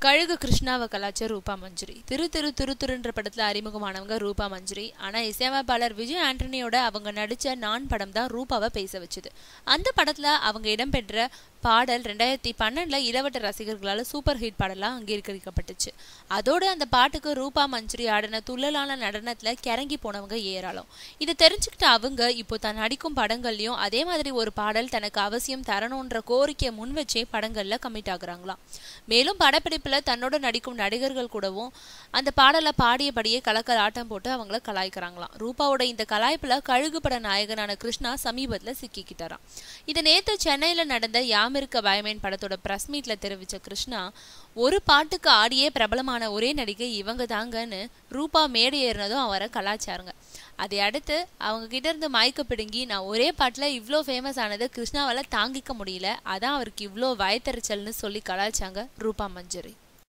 கழுகு கிருஷ்ணாவை கலாச்ச ரூபா மஞ்சுரி திரு திரு திரு திருன்ற படத்துல அறிமுகமானவங்க ரூபா மஞ்சுரி ஆனா இசையமைப்பாளர் விஜய் ஆண்டனியோட அவங்க நடிச்ச நான் படம் தான் ரூபாவை பேச வச்சுது அந்த படத்துல அவங்க இடம்பெற்ற பாடல் ரெண்டாயிரத்தி பன்னெண்டுல இளவட்ட ரசிகர்களால சூப்பர் ஹிட் பாடலா அங்கீகரிக்கப்பட்டுச்சு அதோடு அந்த பாட்டுக்கு ரூபா மஞ்சுரி ஆடின துள்ளலான நடனத்துல கிறங்கி போனவங்க ஏராளம் இதை தெரிஞ்சுக்கிட்ட அவங்க இப்போ தான் நடிக்கும் படங்கள்லயும் அதே மாதிரி ஒரு பாடல் தனக்கு அவசியம் தரணுன்ற கோரிக்கையை முன் வச்சே படங்கள்ல கமிட் ஆகுறாங்களாம் மேலும் படப்பிடிப்புல தன்னோட நடிக்கும் நடிகர்கள் கூடவும் அந்த பாடலை பாடியபடியே கலக்கல் ஆட்டம் போட்டு அவங்கள கலாய்க்கிறாங்களாம் ரூபாவோட இந்த கலாய்ப்புல கழுகு பட நாயகனான கிருஷ்ணா சமீபத்துல சிக்கிக்கிட்டாராம் இது நேத்து சென்னையில நடந்த யாமிருக்க பயமேன் படத்தோட பிரஸ் மீட்ல தெரிவிச்ச கிருஷ்ணா ஒரு பாட்டுக்கு ஆடியே பிரபலமான ஒரே நடிகை இவங்க தாங்கன்னு ரூபா மேடை ஏறினதும் அவரை கலாச்சாருங்க அதை அடுத்து அவங்க கிட்ட இருந்து மயக்க பிடுங்கி நான் ஒரே பாட்டில் இவ்வளோ ஃபேமஸ் ஆனது கிருஷ்ணாவால் தாங்கிக்க முடியல அதான் அவருக்கு இவ்வளோ வயத்தறிச்சல்னு சொல்லி கலாய்ச்சாங்க ரூபா மஞ்சரி